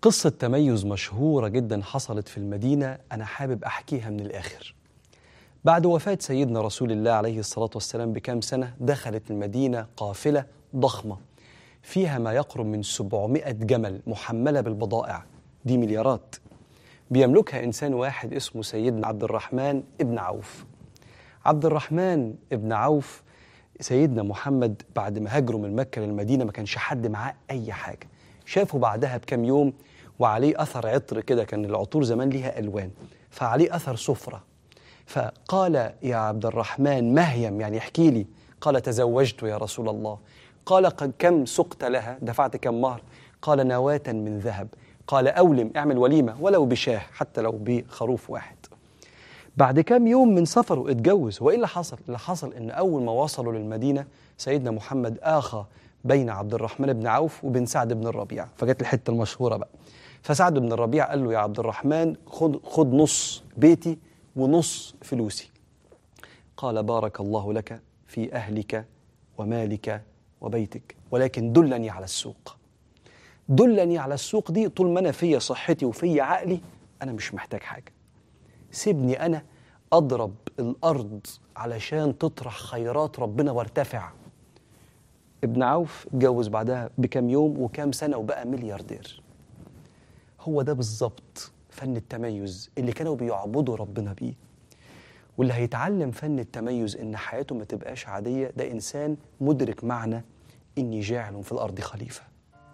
قصة تميز مشهورة جدا حصلت في المدينة أنا حابب أحكيها من الآخر بعد وفاة سيدنا رسول الله عليه الصلاة والسلام بكام سنة دخلت المدينة قافلة ضخمة فيها ما يقرب من 700 جمل محملة بالبضائع دي مليارات بيملكها إنسان واحد اسمه سيدنا عبد الرحمن ابن عوف عبد الرحمن ابن عوف سيدنا محمد بعد ما هاجروا من مكة للمدينة ما كانش حد معاه أي حاجة شافه بعدها بكام يوم وعليه أثر عطر كده كان العطور زمان ليها ألوان فعليه أثر سفرة فقال يا عبد الرحمن مهيم يعني احكي لي قال تزوجت يا رسول الله قال قد كم سقت لها دفعت كم مهر قال نواة من ذهب قال أولم اعمل وليمة ولو بشاه حتى لو بخروف واحد بعد كام يوم من سفره اتجوز وايه اللي حصل؟ اللي حصل ان اول ما وصلوا للمدينه سيدنا محمد اخى بين عبد الرحمن بن عوف وبين سعد بن الربيع فجت الحته المشهوره بقى فسعد بن الربيع قال له يا عبد الرحمن خد خد نص بيتي ونص فلوسي قال بارك الله لك في اهلك ومالك وبيتك ولكن دلني على السوق دلني على السوق دي طول ما انا فيا صحتي وفيا عقلي انا مش محتاج حاجه سيبني انا اضرب الارض علشان تطرح خيرات ربنا وارتفع ابن عوف اتجوز بعدها بكام يوم وكام سنه وبقى ملياردير هو ده بالظبط فن التميز اللي كانوا بيعبدوا ربنا بيه واللي هيتعلم فن التميز ان حياته ما تبقاش عاديه ده انسان مدرك معنى اني جاعل في الارض خليفه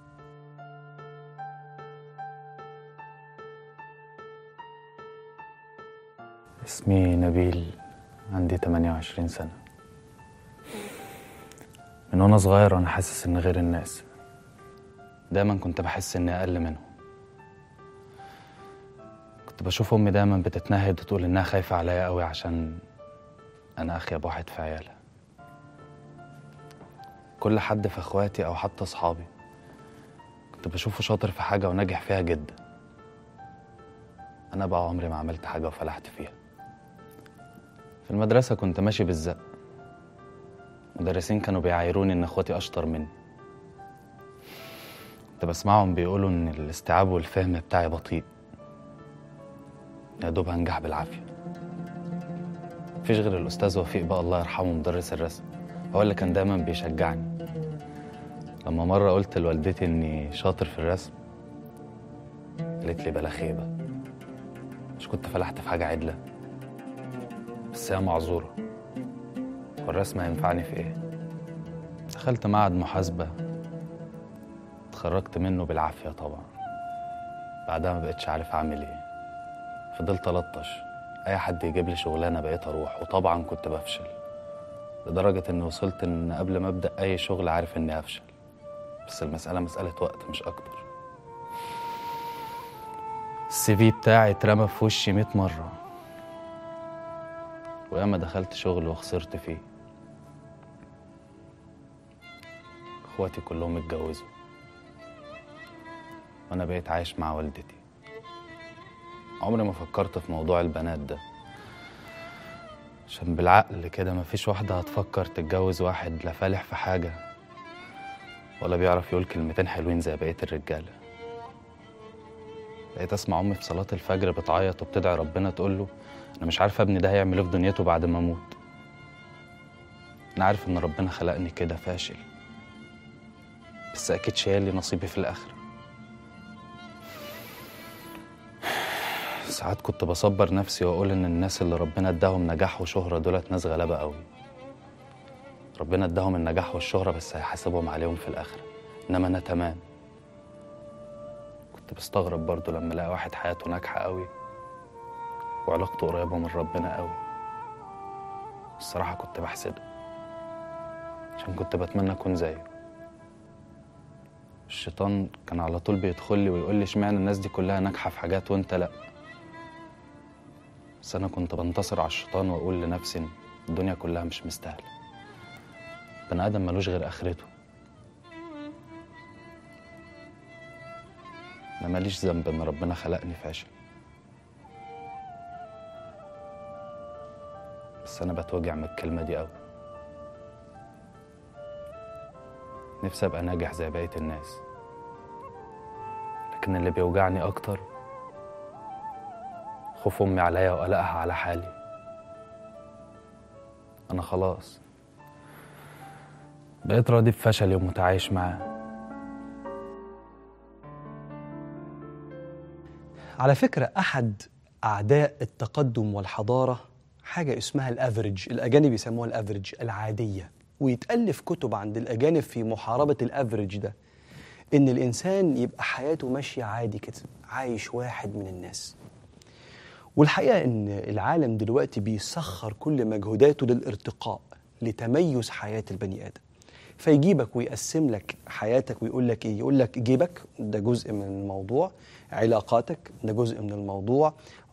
اسمي نبيل عندي 28 سنة من وانا صغير وانا حاسس اني غير الناس دايما كنت بحس اني اقل منهم كنت بشوف امي دايما بتتنهد وتقول انها خايفة عليا قوي عشان انا اخيب واحد في عيالها كل حد في اخواتي او حتى اصحابي كنت بشوفه شاطر في حاجة وناجح فيها جدا انا بقى عمري ما عملت حاجة وفلحت فيها في المدرسة كنت ماشي بالزق مدرسين كانوا بيعايروني إن إخواتي أشطر مني كنت بسمعهم بيقولوا إن الاستيعاب والفهم بتاعي بطيء يا دوب هنجح بالعافية مفيش غير الأستاذ وفيق بقى الله يرحمه مدرس الرسم هو اللي كان دايما بيشجعني لما مرة قلت لوالدتي إني شاطر في الرسم قالت لي بلا خيبة مش كنت فلحت في حاجة عدلة بس هي معذورة والرسم هينفعني في ايه دخلت معهد محاسبة اتخرجت منه بالعافية طبعا بعدها ما بقتش عارف اعمل ايه فضلت ألطش اي حد يجيب لي شغلانة بقيت اروح وطبعا كنت بفشل لدرجة اني وصلت ان قبل ما ابدأ اي شغل عارف اني هفشل بس المسألة مسألة وقت مش اكتر السي في بتاعي اترمى في وشي 100 مرة وياما دخلت شغل وخسرت فيه اخواتي كلهم اتجوزوا وانا بقيت عايش مع والدتي عمري ما فكرت في موضوع البنات ده عشان بالعقل كده مفيش واحدة هتفكر تتجوز واحد لا فالح في حاجة ولا بيعرف يقول كلمتين حلوين زي بقية الرجالة بقيت اسمع امي في صلاة الفجر بتعيط وبتدعي ربنا تقول له انا مش عارفه ابني ده هيعمل ايه في دنيته بعد ما اموت انا عارف ان ربنا خلقني كده فاشل بس اكيد شايل لي نصيبي في الاخره ساعات كنت بصبر نفسي واقول ان الناس اللي ربنا اداهم نجاح وشهره دولت ناس غلابه قوي ربنا اداهم النجاح والشهره بس هيحاسبهم عليهم في الاخره انما انا تمام كنت بستغرب برضو لما الاقي واحد حياته ناجحه قوي وعلاقته قريبة من ربنا قوي الصراحة كنت بحسده عشان كنت بتمنى أكون زيه الشيطان كان على طول بيدخل لي ويقول لي اشمعنى الناس دي كلها ناجحة في حاجات وانت لأ بس أنا كنت بنتصر على الشيطان وأقول لنفسي إن الدنيا كلها مش مستاهلة بني آدم ملوش غير آخرته أنا ماليش ذنب إن ربنا خلقني فاشل بس أنا بتوجع من الكلمة دي أوي نفسي أبقى ناجح زي بقية الناس لكن اللي بيوجعني أكتر خوف أمي عليا وقلقها على حالي أنا خلاص بقيت راضي بفشلي ومتعايش معاه على فكرة أحد أعداء التقدم والحضارة حاجة اسمها الأفريج الأجانب يسموها الأفريج العادية ويتألف كتب عند الأجانب في محاربة الأفريج ده إن الإنسان يبقى حياته ماشية عادي كده عايش واحد من الناس والحقيقة إن العالم دلوقتي بيسخر كل مجهوداته للارتقاء لتميز حياة البني آدم فيجيبك ويقسم لك حياتك ويقول لك ايه يقول لك جيبك ده جزء من الموضوع علاقاتك ده جزء من الموضوع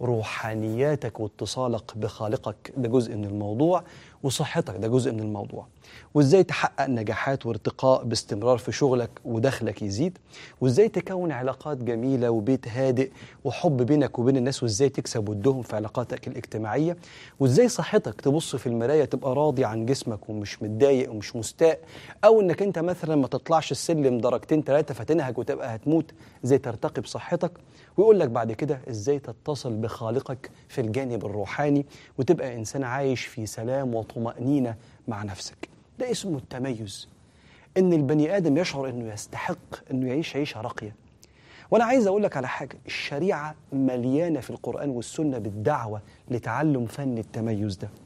روحانياتك واتصالك بخالقك ده جزء من الموضوع وصحتك ده جزء من الموضوع وازاي تحقق نجاحات وارتقاء باستمرار في شغلك ودخلك يزيد وازاي تكون علاقات جميله وبيت هادئ وحب بينك وبين الناس وازاي تكسب ودهم في علاقاتك الاجتماعيه وازاي صحتك تبص في المرايه تبقى راضي عن جسمك ومش متضايق ومش مستاء او انك انت مثلا ما تطلعش السلم درجتين ثلاثه فتنهج وتبقى هتموت ازاي ترتقي بصحتك ويقول لك بعد كده ازاي تتصل بخالقك في الجانب الروحاني وتبقى انسان عايش في سلام وطمانينه مع نفسك ده اسمه التميز ان البني ادم يشعر انه يستحق انه يعيش عيشه راقيه وانا عايز اقول لك على حاجه الشريعه مليانه في القران والسنه بالدعوه لتعلم فن التميز ده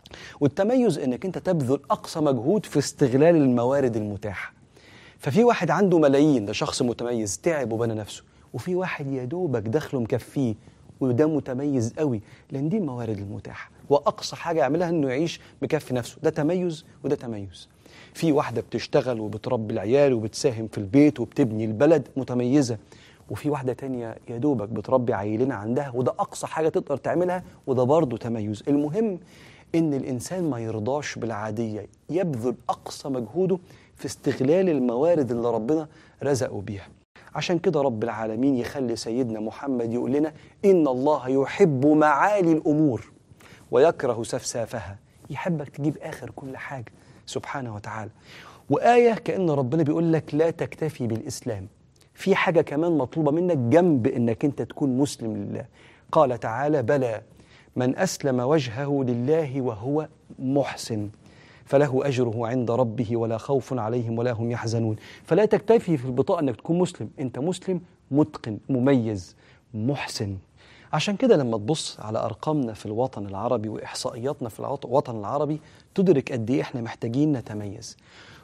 والتميز انك انت تبذل اقصى مجهود في استغلال الموارد المتاحه ففي واحد عنده ملايين ده شخص متميز تعب وبنى نفسه وفي واحد يا دوبك دخله مكفيه وده متميز قوي لان دي الموارد المتاحه واقصى حاجه يعملها انه يعيش مكفي نفسه ده تميز وده تميز في واحده بتشتغل وبتربي العيال وبتساهم في البيت وبتبني البلد متميزه وفي واحده تانية يا دوبك بتربي عيلين عندها وده اقصى حاجه تقدر تعملها وده برضه تميز المهم ان الانسان ما يرضاش بالعاديه يبذل اقصى مجهوده في استغلال الموارد اللي ربنا رزقه بيها عشان كده رب العالمين يخلي سيدنا محمد يقول لنا إن الله يحب معالي الأمور ويكره سفسافها يحبك تجيب آخر كل حاجة سبحانه وتعالى وآية كأن ربنا بيقول لك لا تكتفي بالإسلام في حاجة كمان مطلوبة منك جنب إنك أنت تكون مسلم لله قال تعالى بلى من أسلم وجهه لله وهو محسن فله أجره عند ربه ولا خوف عليهم ولا هم يحزنون فلا تكتفي في البطاقة أنك تكون مسلم أنت مسلم متقن مميز محسن عشان كده لما تبص على أرقامنا في الوطن العربي وإحصائياتنا في الوطن العربي تدرك قد إيه إحنا محتاجين نتميز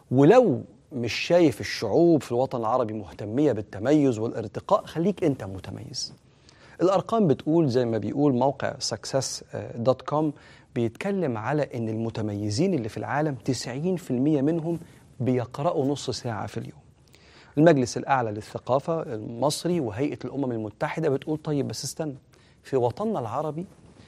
ولو مش شايف الشعوب في الوطن العربي مهتمية بالتميز والارتقاء خليك أنت متميز الأرقام بتقول زي ما بيقول موقع success.com بيتكلم على ان المتميزين اللي في العالم 90% منهم بيقرأوا نص ساعة في اليوم المجلس الأعلى للثقافة المصري وهيئة الأمم المتحدة بتقول طيب بس استنى في وطننا العربي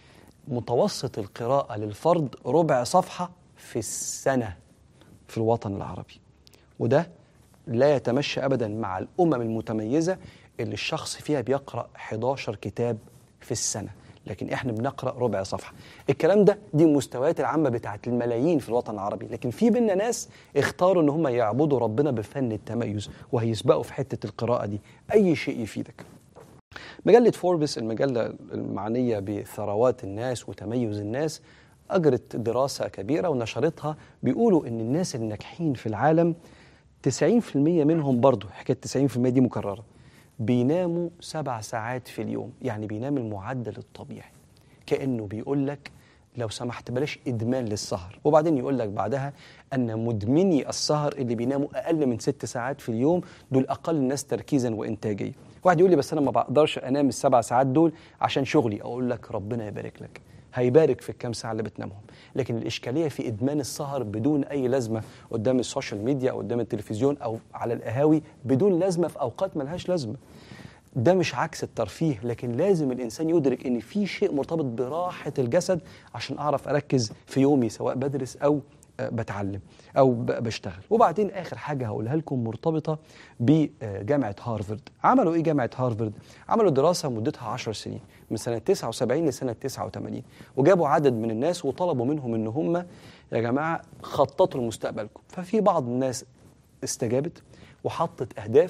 متوسط القراءة للفرد ربع صفحة في السنة في الوطن العربي وده لا يتمشى أبدا مع الأمم المتميزة اللي الشخص فيها بيقرأ 11 كتاب في السنة لكن احنا بنقرا ربع صفحه الكلام ده دي المستويات العامه بتاعت الملايين في الوطن العربي لكن في بينا ناس اختاروا ان هم يعبدوا ربنا بفن التميز وهيسبقوا في حته القراءه دي اي شيء يفيدك مجله فوربس المجله المعنيه بثروات الناس وتميز الناس اجرت دراسه كبيره ونشرتها بيقولوا ان الناس الناجحين في العالم 90% منهم برضه حكايه 90% دي مكرره بيناموا سبع ساعات في اليوم يعني بينام المعدل الطبيعي كأنه بيقول لك لو سمحت بلاش إدمان للسهر وبعدين يقول لك بعدها أن مدمني السهر اللي بيناموا أقل من ست ساعات في اليوم دول أقل الناس تركيزا وإنتاجية واحد يقول لي بس أنا ما بقدرش أنام السبع ساعات دول عشان شغلي أقول لك ربنا يبارك لك هيبارك في الكام ساعة اللي بتنامهم لكن الإشكالية في إدمان السهر بدون أي لازمة قدام السوشيال ميديا أو قدام التلفزيون أو على القهاوي بدون لازمة في أوقات ملهاش لازمة ده مش عكس الترفيه لكن لازم الانسان يدرك ان في شيء مرتبط براحه الجسد عشان اعرف اركز في يومي سواء بدرس او بتعلم او بشتغل وبعدين اخر حاجه هقولها لكم مرتبطه بجامعه هارفارد عملوا ايه جامعه هارفارد عملوا دراسه مدتها 10 سنين من سنه 79 لسنه 89 وجابوا عدد من الناس وطلبوا منهم ان هم يا جماعه خططوا لمستقبلكم ففي بعض الناس استجابت وحطت اهداف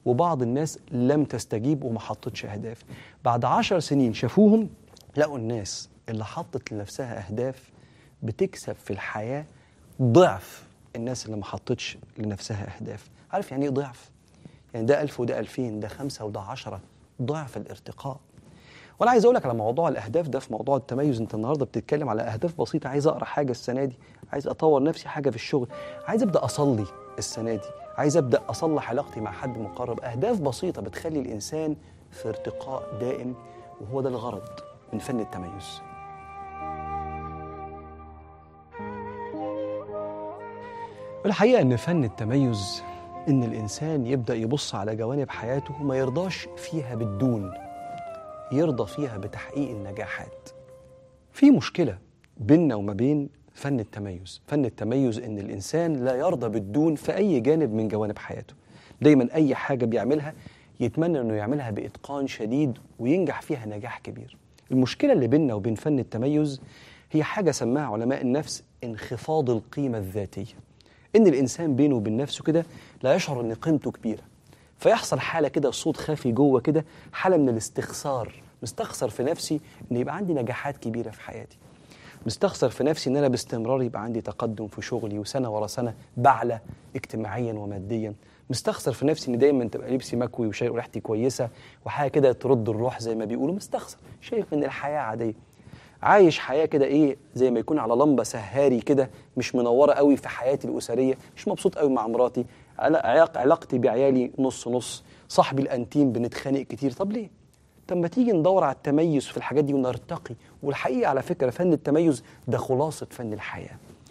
وبعض الناس لم تستجيب وما حطتش أهداف بعد عشر سنين شافوهم لقوا الناس اللي حطت لنفسها أهداف بتكسب في الحياة ضعف الناس اللي ما حطتش لنفسها أهداف عارف يعني إيه ضعف؟ يعني ده ألف وده ألفين ده خمسة وده عشرة ضعف الارتقاء وانا عايز اقول لك على موضوع الاهداف ده في موضوع التميز انت النهارده بتتكلم على اهداف بسيطه عايز اقرا حاجه السنه دي عايز اطور نفسي حاجه في الشغل عايز ابدا اصلي السنه دي عايز ابدا اصلح علاقتي مع حد مقرب اهداف بسيطه بتخلي الانسان في ارتقاء دائم وهو ده الغرض من فن التميز الحقيقه ان فن التميز ان الانسان يبدا يبص على جوانب حياته وما يرضاش فيها بالدون يرضى فيها بتحقيق النجاحات في مشكله بيننا وما بين فن التميز فن التميز ان الانسان لا يرضى بالدون في اي جانب من جوانب حياته دايما اي حاجه بيعملها يتمنى انه يعملها باتقان شديد وينجح فيها نجاح كبير المشكله اللي بيننا وبين فن التميز هي حاجه سماها علماء النفس انخفاض القيمه الذاتيه ان الانسان بينه وبين نفسه كده لا يشعر ان قيمته كبيره فيحصل حاله كده صوت خافي جوه كده حاله من الاستخسار مستخسر في نفسي ان يبقى عندي نجاحات كبيره في حياتي مستخسر في نفسي ان انا باستمرار يبقى عندي تقدم في شغلي وسنه ورا سنه بعلى اجتماعيا وماديا مستخسر في نفسي ان دايما تبقى لبسي مكوي وشاي وريحتي كويسه وحاجه كده ترد الروح زي ما بيقولوا مستخسر شايف ان الحياه عاديه عايش حياه كده ايه زي ما يكون على لمبه سهاري كده مش منوره قوي في حياتي الاسريه مش مبسوط قوي مع مراتي علاق- علاقتي بعيالي نص نص صاحبي الانتيم بنتخانق كتير طب ليه طب ما تيجي ندور على التميز في الحاجات دي ونرتقي والحقيقه على فكره فن التميز ده خلاصه فن الحياه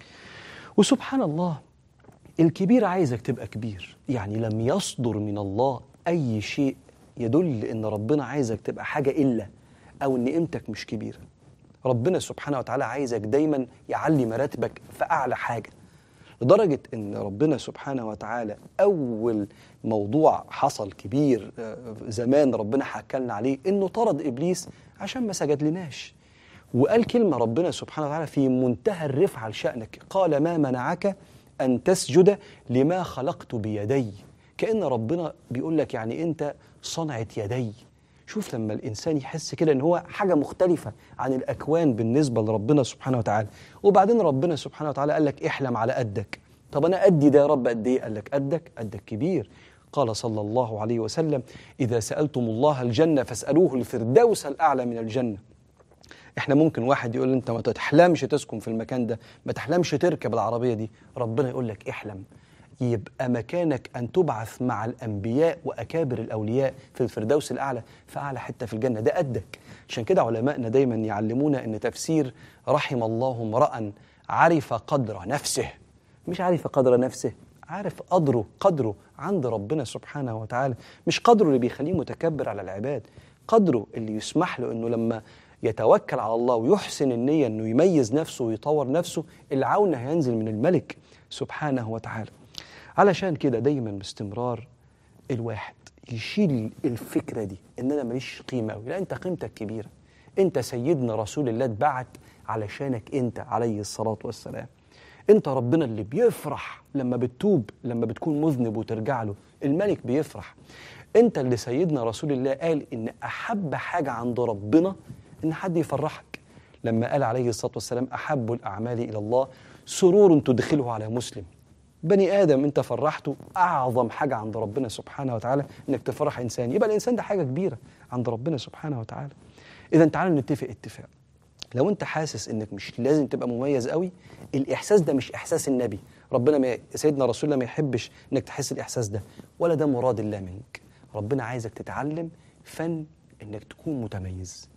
وسبحان الله الكبير عايزك تبقى كبير يعني لم يصدر من الله اي شيء يدل ان ربنا عايزك تبقى حاجه الا او ان قيمتك مش كبيره ربنا سبحانه وتعالى عايزك دايما يعلي مراتبك في اعلى حاجه لدرجه ان ربنا سبحانه وتعالى اول موضوع حصل كبير آه، زمان ربنا حكى لنا عليه انه طرد ابليس عشان ما سجد لناش وقال كلمه ربنا سبحانه وتعالى في منتهى الرفعه لشانك قال ما منعك ان تسجد لما خلقت بيدي كان ربنا بيقول لك يعني انت صنعه يدي شوف لما الانسان يحس كده ان هو حاجه مختلفه عن الاكوان بالنسبه لربنا سبحانه وتعالى وبعدين ربنا سبحانه وتعالى قال لك احلم على قدك طب انا قدي ده يا رب قد ايه قال لك قدك قدك كبير قال صلى الله عليه وسلم اذا سالتم الله الجنه فاسالوه الفردوس الاعلى من الجنه احنا ممكن واحد يقول انت ما تحلمش تسكن في المكان ده ما تحلمش تركب العربيه دي ربنا يقول لك احلم يبقى مكانك ان تبعث مع الانبياء واكابر الاولياء في الفردوس الاعلى في اعلى حته في الجنه ده قدك عشان كده علمائنا دايما يعلمونا ان تفسير رحم الله امرا عرف قدر نفسه مش عارف قدر نفسه عارف قدره قدره عند ربنا سبحانه وتعالى مش قدره اللي بيخليه متكبر على العباد قدره اللي يسمح له انه لما يتوكل على الله ويحسن النية انه يميز نفسه ويطور نفسه العون هينزل من الملك سبحانه وتعالى علشان كده دايما باستمرار الواحد يشيل الفكرة دي ان انا ماليش قيمة قوي لا انت قيمتك كبيرة انت سيدنا رسول الله اتبعت علشانك انت عليه الصلاة والسلام انت ربنا اللي بيفرح لما بتتوب لما بتكون مذنب وترجع له الملك بيفرح انت اللي سيدنا رسول الله قال ان احب حاجة عند ربنا ان حد يفرحك لما قال عليه الصلاة والسلام احب الاعمال الى الله سرور تدخله على مسلم بني ادم انت فرحته اعظم حاجه عند ربنا سبحانه وتعالى انك تفرح انسان يبقى الانسان ده حاجه كبيره عند ربنا سبحانه وتعالى اذا تعالوا نتفق اتفاق لو انت حاسس انك مش لازم تبقى مميز قوي الاحساس ده مش احساس النبي ربنا ما سيدنا رسول الله ما يحبش انك تحس الاحساس ده ولا ده مراد الله منك ربنا عايزك تتعلم فن انك تكون متميز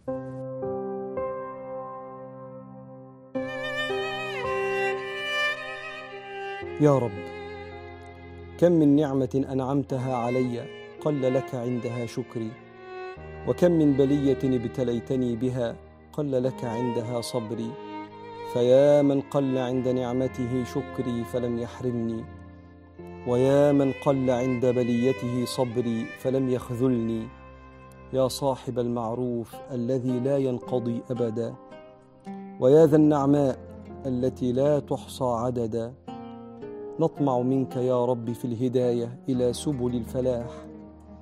يا رب كم من نعمة أنعمتها علي قل لك عندها شكري وكم من بلية ابتليتني بها قل لك عندها صبري فيا من قل عند نعمته شكري فلم يحرمني ويا من قل عند بليته صبري فلم يخذلني يا صاحب المعروف الذي لا ينقضي أبدا ويا ذا النعماء التي لا تحصى عددا نطمع منك يا رب في الهدايه الى سبل الفلاح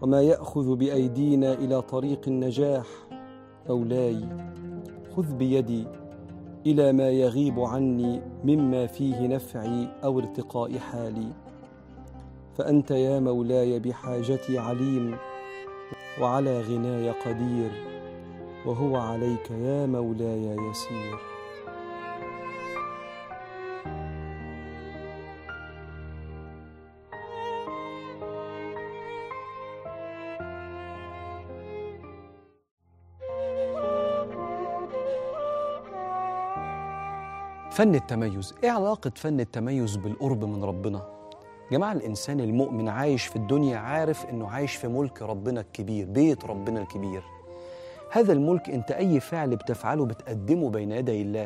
وما ياخذ بايدينا الى طريق النجاح مولاي خذ بيدي الى ما يغيب عني مما فيه نفعي او ارتقاء حالي فانت يا مولاي بحاجتي عليم وعلى غناي قدير وهو عليك يا مولاي يسير فن التميز ايه علاقة فن التميز بالقرب من ربنا؟ جماعة الإنسان المؤمن عايش في الدنيا عارف إنه عايش في ملك ربنا الكبير بيت ربنا الكبير هذا الملك أنت أي فعل بتفعله بتقدمه بين يدي الله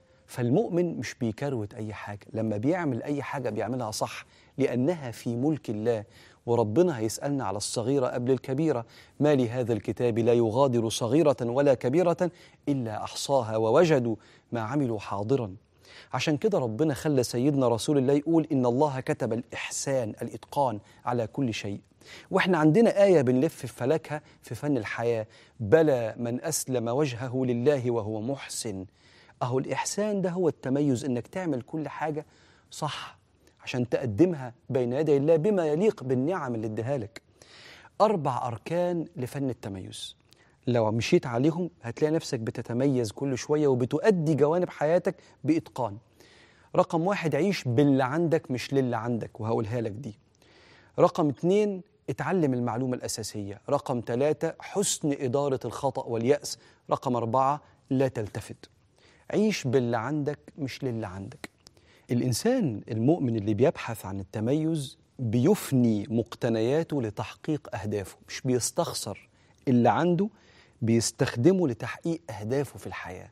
فالمؤمن مش بيكروت أي حاجة لما بيعمل أي حاجة بيعملها صح لأنها في ملك الله وربنا هيسألنا على الصغيرة قبل الكبيرة ما لهذا الكتاب لا يغادر صغيرة ولا كبيرة إلا أحصاها ووجدوا ما عملوا حاضراً عشان كده ربنا خلى سيدنا رسول الله يقول إن الله كتب الإحسان الإتقان على كل شيء واحنا عندنا آية بنلف في فلكها في فن الحياة بلى من أسلم وجهه لله وهو محسن أهو الإحسان ده هو التميز إنك تعمل كل حاجة صح عشان تقدمها بين يدي الله بما يليق بالنعم اللي اديها لك أربع أركان لفن التميز لو مشيت عليهم هتلاقي نفسك بتتميز كل شوية وبتؤدي جوانب حياتك بإتقان رقم واحد عيش باللي عندك مش للي عندك وهقولها لك دي رقم اتنين اتعلم المعلومة الأساسية رقم ثلاثة حسن إدارة الخطأ واليأس رقم أربعة لا تلتفت عيش باللي عندك مش للي عندك الإنسان المؤمن اللي بيبحث عن التميز بيفني مقتنياته لتحقيق أهدافه مش بيستخسر اللي عنده بيستخدمه لتحقيق أهدافه في الحياة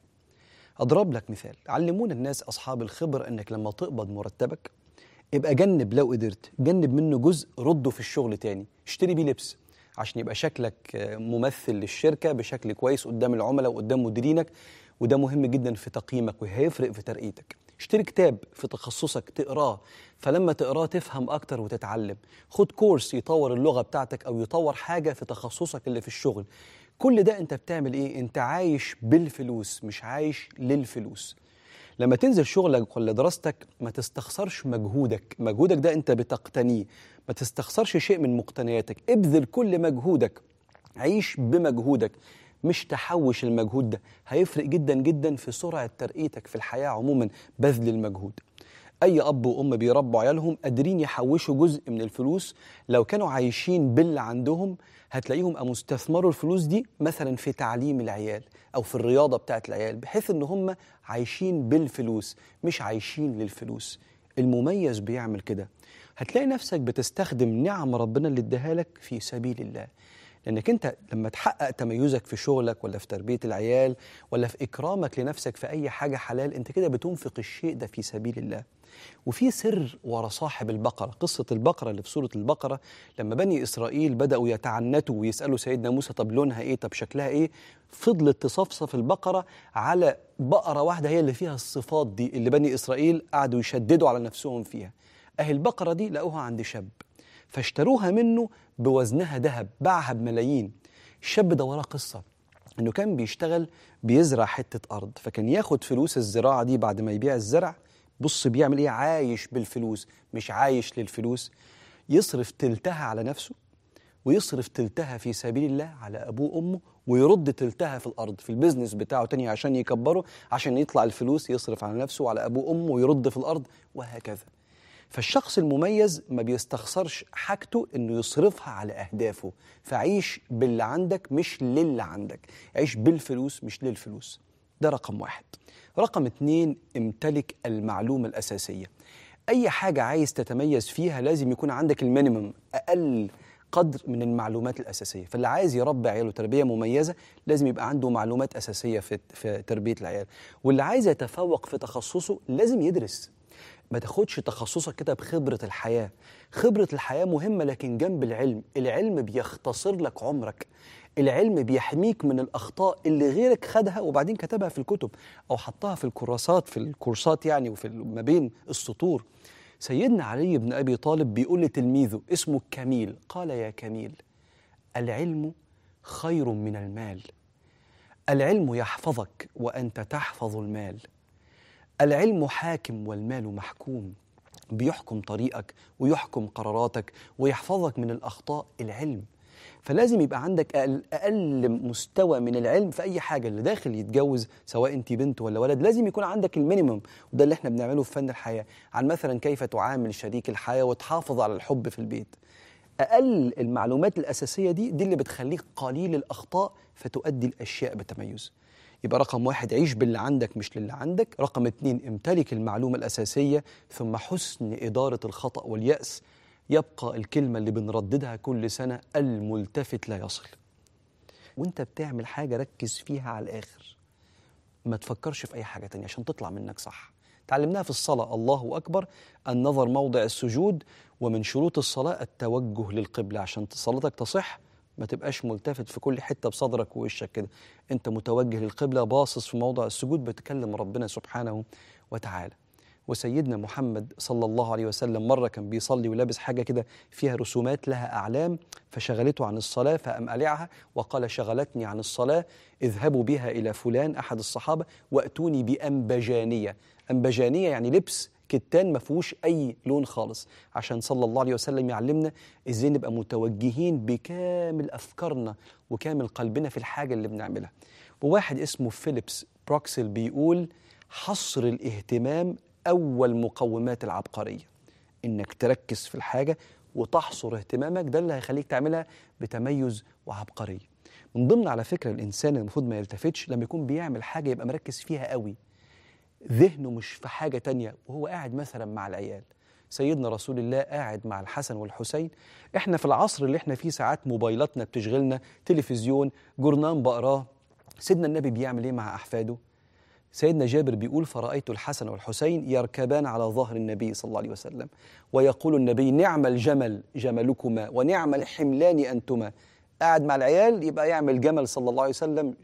أضرب لك مثال علمونا الناس أصحاب الخبر أنك لما تقبض مرتبك ابقى جنب لو قدرت جنب منه جزء رده في الشغل تاني اشتري بيه لبس عشان يبقى شكلك ممثل للشركة بشكل كويس قدام العملاء وقدام مديرينك وده مهم جدا في تقييمك وهيفرق في ترقيتك اشتري كتاب في تخصصك تقراه فلما تقراه تفهم اكتر وتتعلم خد كورس يطور اللغه بتاعتك او يطور حاجه في تخصصك اللي في الشغل كل ده انت بتعمل ايه انت عايش بالفلوس مش عايش للفلوس لما تنزل شغلك ولا دراستك ما تستخسرش مجهودك مجهودك ده انت بتقتنيه ما تستخسرش شيء من مقتنياتك ابذل كل مجهودك عيش بمجهودك مش تحوش المجهود ده هيفرق جدا جدا في سرعة ترقيتك في الحياة عموما بذل المجهود أي أب وأم بيربوا عيالهم قادرين يحوشوا جزء من الفلوس لو كانوا عايشين باللي عندهم هتلاقيهم قاموا استثمروا الفلوس دي مثلا في تعليم العيال أو في الرياضة بتاعت العيال بحيث إن هم عايشين بالفلوس مش عايشين للفلوس المميز بيعمل كده هتلاقي نفسك بتستخدم نعم ربنا اللي اداها لك في سبيل الله لانك انت لما تحقق تميزك في شغلك ولا في تربيه العيال ولا في اكرامك لنفسك في اي حاجه حلال انت كده بتنفق الشيء ده في سبيل الله وفي سر ورا صاحب البقره قصه البقره اللي في سوره البقره لما بني اسرائيل بداوا يتعنتوا ويسالوا سيدنا موسى طب لونها ايه طب شكلها ايه فضلت تصفصف البقره على بقره واحده هي اللي فيها الصفات دي اللي بني اسرائيل قعدوا يشددوا على نفسهم فيها اهي البقره دي لقوها عند شاب فاشتروها منه بوزنها ذهب باعها بملايين الشاب ده وراه قصة انه كان بيشتغل بيزرع حتة ارض فكان ياخد فلوس الزراعة دي بعد ما يبيع الزرع بص بيعمل ايه عايش بالفلوس مش عايش للفلوس يصرف تلتها على نفسه ويصرف تلتها في سبيل الله على ابوه وامه ويرد تلتها في الارض في البيزنس بتاعه تاني عشان يكبره عشان يطلع الفلوس يصرف على نفسه وعلى ابوه وامه ويرد في الارض وهكذا فالشخص المميز ما بيستخسرش حاجته انه يصرفها على اهدافه فعيش باللي عندك مش للي عندك عيش بالفلوس مش للفلوس ده رقم واحد رقم اتنين امتلك المعلومة الأساسية أي حاجة عايز تتميز فيها لازم يكون عندك المينيمم أقل قدر من المعلومات الأساسية فاللي عايز يربي عياله تربية مميزة لازم يبقى عنده معلومات أساسية في, في تربية العيال واللي عايز يتفوق في تخصصه لازم يدرس ما تاخدش تخصصك كده بخبرة الحياة خبرة الحياة مهمة لكن جنب العلم العلم بيختصر لك عمرك العلم بيحميك من الأخطاء اللي غيرك خدها وبعدين كتبها في الكتب أو حطها في الكراسات في الكورسات يعني وفي ما بين السطور سيدنا علي بن أبي طالب بيقول لتلميذه اسمه كميل قال يا كميل العلم خير من المال العلم يحفظك وانت تحفظ المال العلم حاكم والمال محكوم بيحكم طريقك ويحكم قراراتك ويحفظك من الاخطاء العلم فلازم يبقى عندك أقل, اقل مستوى من العلم في اي حاجه اللي داخل يتجوز سواء انت بنت ولا ولد لازم يكون عندك المينيمم وده اللي احنا بنعمله في فن الحياه عن مثلا كيف تعامل شريك الحياه وتحافظ على الحب في البيت اقل المعلومات الاساسيه دي دي اللي بتخليك قليل الاخطاء فتؤدي الاشياء بتميز يبقى رقم واحد عيش باللي عندك مش للي عندك رقم اتنين امتلك المعلومة الأساسية ثم حسن إدارة الخطأ واليأس يبقى الكلمة اللي بنرددها كل سنة الملتفت لا يصل وانت بتعمل حاجة ركز فيها على الآخر ما تفكرش في أي حاجة تانية عشان تطلع منك صح تعلمناها في الصلاة الله أكبر النظر موضع السجود ومن شروط الصلاة التوجه للقبلة عشان صلاتك تصح ما تبقاش ملتفت في كل حته بصدرك ووشك كده انت متوجه للقبله باصص في موضع السجود بتكلم ربنا سبحانه وتعالى وسيدنا محمد صلى الله عليه وسلم مره كان بيصلي ولابس حاجه كده فيها رسومات لها اعلام فشغلته عن الصلاه فقام قلعها وقال شغلتني عن الصلاه اذهبوا بها الى فلان احد الصحابه واتوني بانبجانيه انبجانيه يعني لبس كتان ما فيهوش اي لون خالص عشان صلى الله عليه وسلم يعلمنا ازاي نبقى متوجهين بكامل افكارنا وكامل قلبنا في الحاجه اللي بنعملها وواحد اسمه فيليبس بروكسل بيقول حصر الاهتمام اول مقومات العبقريه انك تركز في الحاجه وتحصر اهتمامك ده اللي هيخليك تعملها بتميز وعبقريه من ضمن على فكره الانسان المفروض ما يلتفتش لما يكون بيعمل حاجه يبقى مركز فيها قوي ذهنه مش في حاجة تانية وهو قاعد مثلا مع العيال سيدنا رسول الله قاعد مع الحسن والحسين احنا في العصر اللي احنا فيه ساعات موبايلاتنا بتشغلنا تلفزيون جورنان بقراه سيدنا النبي بيعمل ايه مع احفاده سيدنا جابر بيقول فرأيت الحسن والحسين يركبان على ظهر النبي صلى الله عليه وسلم ويقول النبي نعم الجمل جملكما ونعم الحملان أنتما قاعد مع العيال يبقى يعمل جمل صلى الله عليه وسلم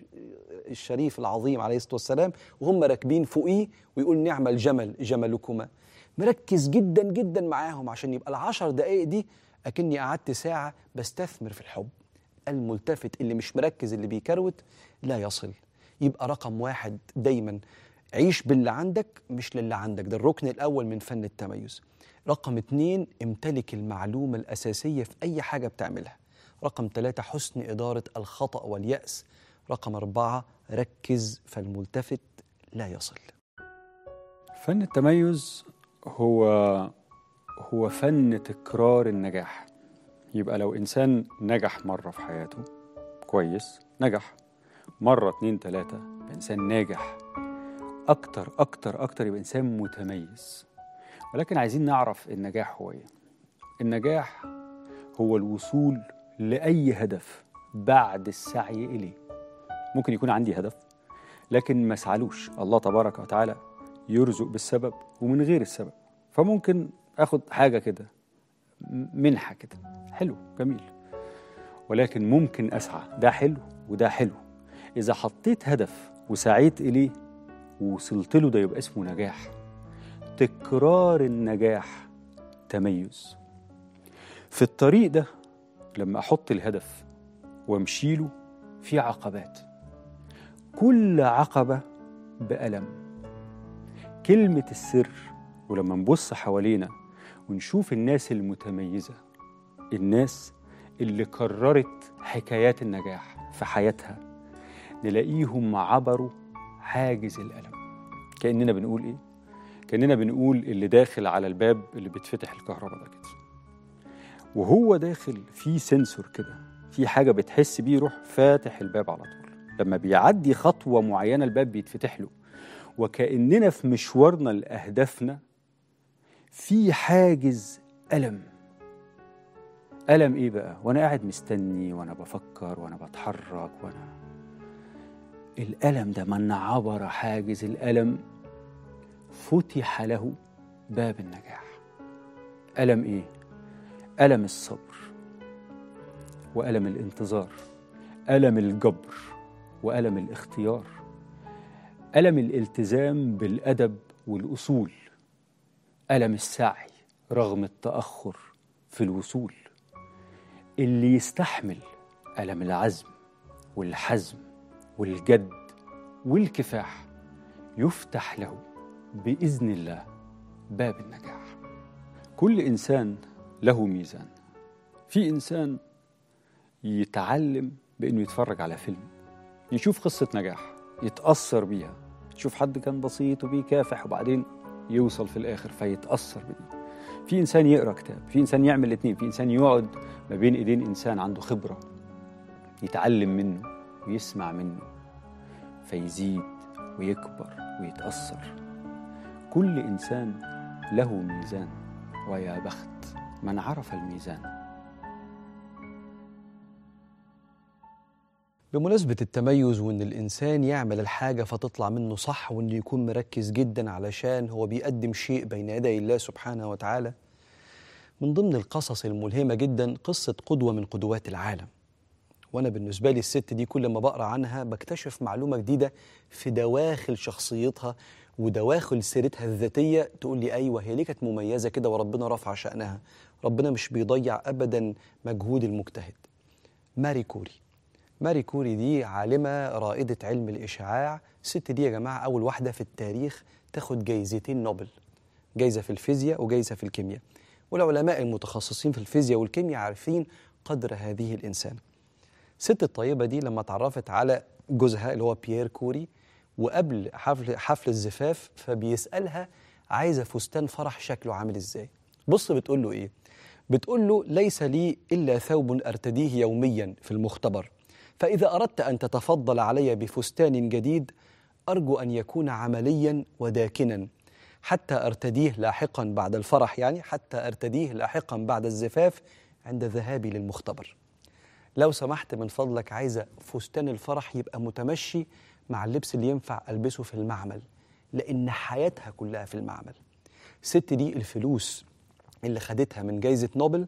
الشريف العظيم عليه الصلاه والسلام وهم راكبين فوقيه ويقول نعم الجمل جملكما مركز جدا جدا معاهم عشان يبقى العشر دقائق دي اكني قعدت ساعه بستثمر في الحب الملتفت اللي مش مركز اللي بيكروت لا يصل يبقى رقم واحد دايما عيش باللي عندك مش للي عندك ده الركن الاول من فن التميز رقم اتنين امتلك المعلومه الاساسيه في اي حاجه بتعملها رقم ثلاثة حسن إدارة الخطأ واليأس رقم أربعة ركز فالملتفت لا يصل فن التميز هو هو فن تكرار النجاح يبقى لو إنسان نجح مرة في حياته كويس نجح مرة اتنين تلاتة يبقى إنسان ناجح أكتر أكتر أكتر يبقى إنسان متميز ولكن عايزين نعرف النجاح هو إيه النجاح هو الوصول لأي هدف بعد السعي إليه ممكن يكون عندي هدف لكن ما اسعلوش الله تبارك وتعالى يرزق بالسبب ومن غير السبب فممكن اخد حاجه كده منحه كده حلو جميل ولكن ممكن اسعى ده حلو وده حلو اذا حطيت هدف وسعيت اليه ووصلت له ده يبقى اسمه نجاح تكرار النجاح تميز في الطريق ده لما احط الهدف وامشي له في عقبات كل عقبة بألم كلمة السر ولما نبص حوالينا ونشوف الناس المتميزة الناس اللي كررت حكايات النجاح في حياتها نلاقيهم عبروا حاجز الألم كأننا بنقول إيه؟ كأننا بنقول اللي داخل على الباب اللي بتفتح الكهرباء ده كده وهو داخل في سنسور كده في حاجة بتحس بيه يروح فاتح الباب على طول لما بيعدي خطوة معينة الباب بيتفتح له وكأننا في مشوارنا لأهدافنا في حاجز ألم ألم إيه بقى؟ وأنا قاعد مستني وأنا بفكر وأنا بتحرك وأنا الألم ده من عبر حاجز الألم فتح له باب النجاح ألم إيه؟ ألم الصبر وألم الانتظار ألم الجبر وألم الاختيار ألم الالتزام بالأدب والأصول ألم السعي رغم التأخر في الوصول اللي يستحمل ألم العزم والحزم والجد والكفاح يفتح له بإذن الله باب النجاح كل إنسان له ميزان في إنسان يتعلم بإنه يتفرج على فيلم يشوف قصة نجاح يتأثر بيها تشوف حد كان بسيط وبيكافح وبعدين يوصل في الآخر فيتأثر بدي في إنسان يقرأ كتاب في إنسان يعمل الاتنين في إنسان يقعد ما بين إيدين إنسان عنده خبرة يتعلم منه ويسمع منه فيزيد ويكبر ويتأثر كل إنسان له ميزان ويا بخت من عرف الميزان بمناسبة التميز وإن الإنسان يعمل الحاجة فتطلع منه صح وإنه يكون مركز جدا علشان هو بيقدم شيء بين يدي الله سبحانه وتعالى من ضمن القصص الملهمة جدا قصة قدوة من قدوات العالم وأنا بالنسبة لي الست دي كل ما بقرأ عنها بكتشف معلومة جديدة في دواخل شخصيتها ودواخل سيرتها الذاتية تقول لي أيوة هي ليه كانت مميزة كده وربنا رفع شأنها ربنا مش بيضيع أبدا مجهود المجتهد ماري كوري ماري كوري دي عالمة رائدة علم الإشعاع الست دي يا جماعة أول واحدة في التاريخ تاخد جايزتين نوبل جايزة في الفيزياء وجايزة في الكيمياء والعلماء المتخصصين في الفيزياء والكيمياء عارفين قدر هذه الإنسان الست الطيبة دي لما اتعرفت على جوزها اللي هو بيير كوري وقبل حفل حفل الزفاف فبيسألها عايزة فستان فرح شكله عامل ازاي بص بتقول له ايه بتقول له ليس لي إلا ثوب أرتديه يوميا في المختبر فإذا أردت أن تتفضل علي بفستان جديد أرجو أن يكون عمليا وداكنا حتى أرتديه لاحقا بعد الفرح يعني حتى أرتديه لاحقا بعد الزفاف عند ذهابي للمختبر لو سمحت من فضلك عايزة فستان الفرح يبقى متمشي مع اللبس اللي ينفع ألبسه في المعمل لأن حياتها كلها في المعمل الست دي الفلوس اللي خدتها من جايزة نوبل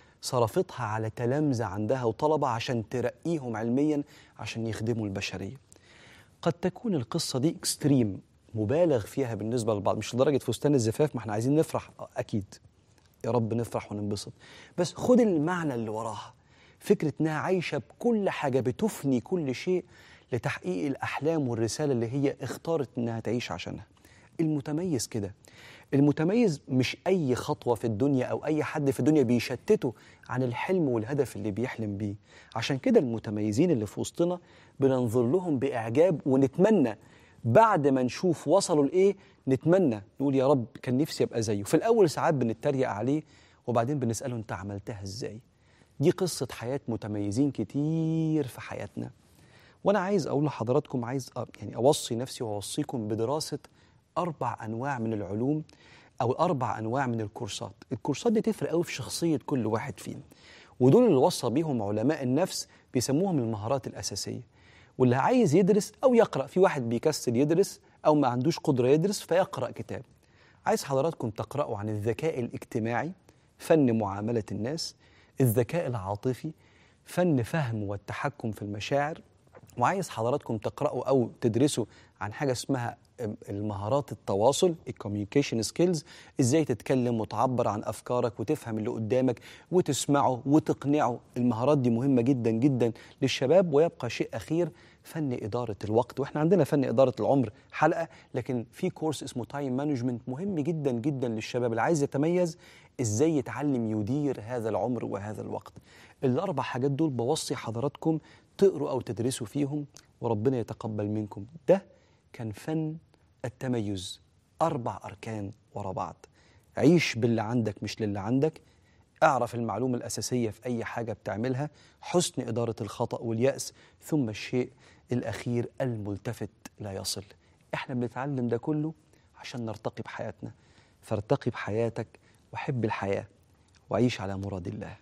صرفتها على تلامذة عندها وطلبة عشان ترقيهم علميا عشان يخدموا البشرية قد تكون القصة دي اكستريم مبالغ فيها بالنسبة للبعض مش لدرجة فستان الزفاف ما احنا عايزين نفرح آه، أكيد يا رب نفرح وننبسط بس خد المعنى اللي وراها فكرة إنها عايشة بكل حاجة بتفني كل شيء لتحقيق الأحلام والرسالة اللي هي اختارت إنها تعيش عشانها المتميز كده المتميز مش أي خطوة في الدنيا أو أي حد في الدنيا بيشتته عن الحلم والهدف اللي بيحلم بيه عشان كده المتميزين اللي في وسطنا بننظر لهم بإعجاب ونتمنى بعد ما نشوف وصلوا لإيه نتمنى نقول يا رب كان نفسي أبقى زيه في الأول ساعات بنتريق عليه وبعدين بنسأله أنت عملتها إزاي دي قصة حياة متميزين كتير في حياتنا وأنا عايز أقول لحضراتكم عايز أ- يعني أوصي نفسي وأوصيكم بدراسة أربع أنواع من العلوم أو أربع أنواع من الكورسات الكورسات دي تفرق قوي في شخصية كل واحد فينا ودول اللي وصى بيهم علماء النفس بيسموهم المهارات الأساسية واللي عايز يدرس أو يقرأ في واحد بيكسل يدرس أو ما عندوش قدرة يدرس فيقرأ كتاب عايز حضراتكم تقرأوا عن الذكاء الاجتماعي فن معاملة الناس الذكاء العاطفي فن فهم والتحكم في المشاعر وعايز حضراتكم تقرأوا أو تدرسوا عن حاجة اسمها المهارات التواصل الكوميونيكيشن سكيلز ازاي تتكلم وتعبر عن افكارك وتفهم اللي قدامك وتسمعه وتقنعه المهارات دي مهمه جدا جدا للشباب ويبقى شيء اخير فن اداره الوقت واحنا عندنا فن اداره العمر حلقه لكن في كورس اسمه تايم مانجمنت مهم جدا جدا للشباب اللي عايز يتميز ازاي يتعلم يدير هذا العمر وهذا الوقت الاربع حاجات دول بوصي حضراتكم تقروا او تدرسوا فيهم وربنا يتقبل منكم ده كان فن التميز أربع أركان ورا بعض عيش باللي عندك مش للي عندك اعرف المعلومة الأساسية في أي حاجة بتعملها حسن إدارة الخطأ واليأس ثم الشيء الأخير الملتفت لا يصل احنا بنتعلم ده كله عشان نرتقي بحياتنا فارتقي بحياتك وحب الحياة وعيش على مراد الله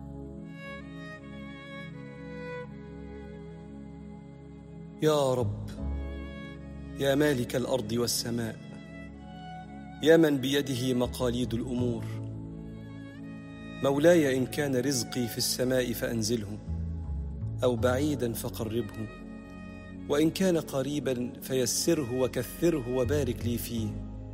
يا رب يا مالك الارض والسماء يا من بيده مقاليد الامور مولاي ان كان رزقي في السماء فانزله او بعيدا فقربه وان كان قريبا فيسره وكثره وبارك لي فيه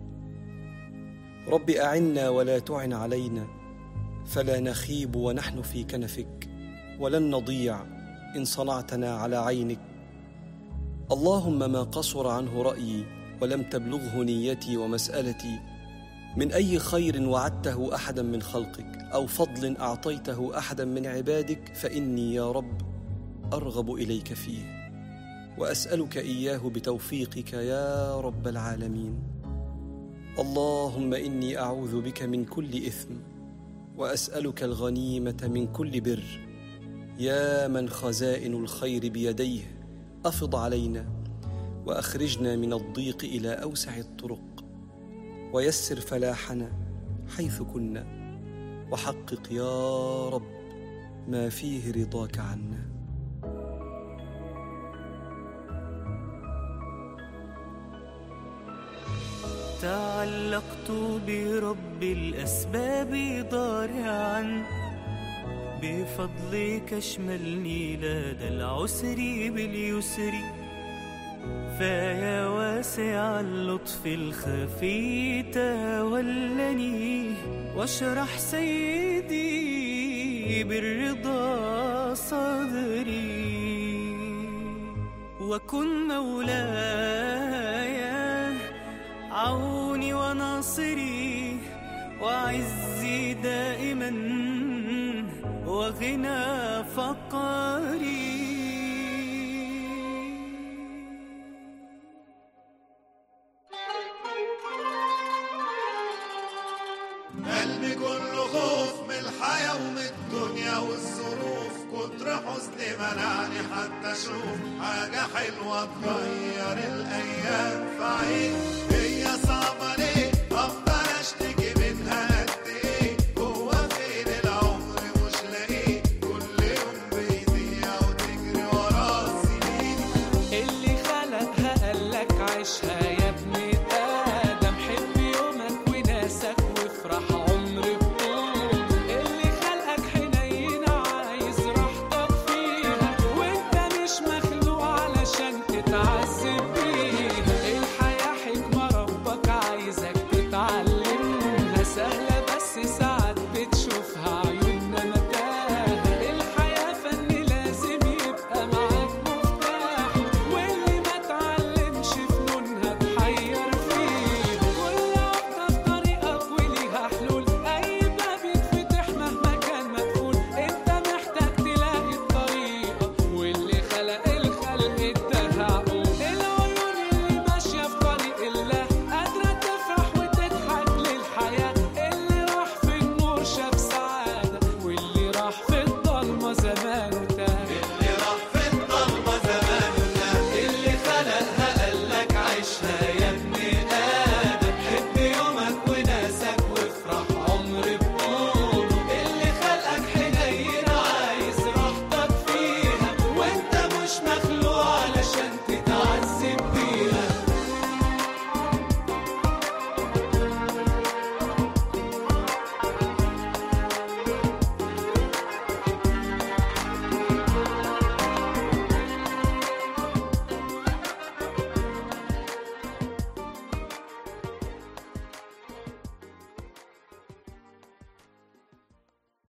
رب اعنا ولا تعن علينا فلا نخيب ونحن في كنفك ولن نضيع إن صنعتنا على عينك اللهم ما قصر عنه رأيي ولم تبلغه نيتي ومسألتي من أي خير وعدته أحدا من خلقك أو فضل أعطيته أحدا من عبادك فإني يا رب أرغب إليك فيه وأسألك إياه بتوفيقك يا رب العالمين اللهم إني أعوذ بك من كل إثم وأسألك الغنيمة من كل بر يا من خزائن الخير بيديه أفض علينا وأخرجنا من الضيق إلى أوسع الطرق ويسر فلاحنا حيث كنا وحقق يا رب ما فيه رضاك عنا تعلقت برب الأسباب ضارعا بفضلك اشملني لدى العسر باليسر فيا واسع اللطف الخفي تولني واشرح سيدي بالرضا صدري وكن مولاي عوني وناصري وعزي دائما وغنى فقري قلبي كله خوف من الحياة ومن الدنيا والظروف كتر حزني منعني حتى اشوف حاجة حلوة تغير الايام في عيني